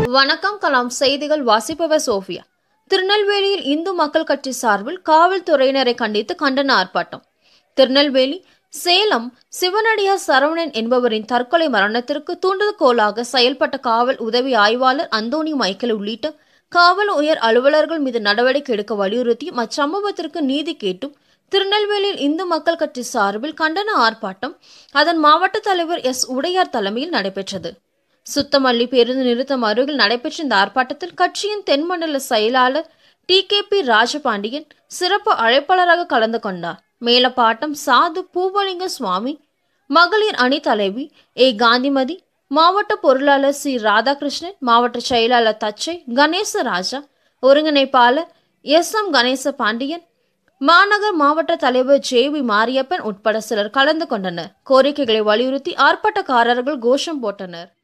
வணக்கம் கலாம் செய்திகள் வாசிப்பவர் சோஃபியா திருநெல்வேலியில் இந்து மக்கள் கட்சி சார்பில் காவல்துறையினரை கண்டித்து கண்டன ஆர்ப்பாட்டம் திருநெல்வேலி சேலம் சிவனடியார் சரவணன் என்பவரின் தற்கொலை மரணத்திற்கு தூண்டுகோலாக செயல்பட்ட காவல் உதவி ஆய்வாளர் அந்தோணி மைக்கேல் உள்ளிட்ட காவல் உயர் அலுவலர்கள் மீது நடவடிக்கை எடுக்க வலியுறுத்தியும் அச்சம்பவத்திற்கு நீதி கேட்டும் திருநெல்வேலியில் இந்து மக்கள் கட்சி சார்பில் கண்டன ஆர்ப்பாட்டம் அதன் மாவட்ட தலைவர் எஸ் உடையார் தலைமையில் நடைபெற்றது சுத்தமல்லி பேருந்து நிறுத்தம் அருகில் நடைபெற்ற இந்த ஆர்ப்பாட்டத்தில் கட்சியின் தென்மண்டல செயலாளர் டி கே பி ராஜபாண்டியன் சிறப்பு அழைப்பாளராக கலந்து கொண்டார் மேலப்பாட்டம் சாது பூவலிங்க சுவாமி மகளிர் அணி தலைவி ஏ காந்திமதி மாவட்ட பொருளாளர் சி ராதாகிருஷ்ணன் மாவட்ட செயலாளர் தச்சை கணேச ராஜா ஒருங்கிணைப்பாளர் எஸ் எம் கணேச பாண்டியன் மாநகர் மாவட்ட தலைவர் ஜே வி மாரியப்பன் உட்பட சிலர் கலந்து கொண்டனர் கோரிக்கைகளை வலியுறுத்தி ஆர்ப்பாட்டக்காரர்கள் கோஷம் போட்டனர்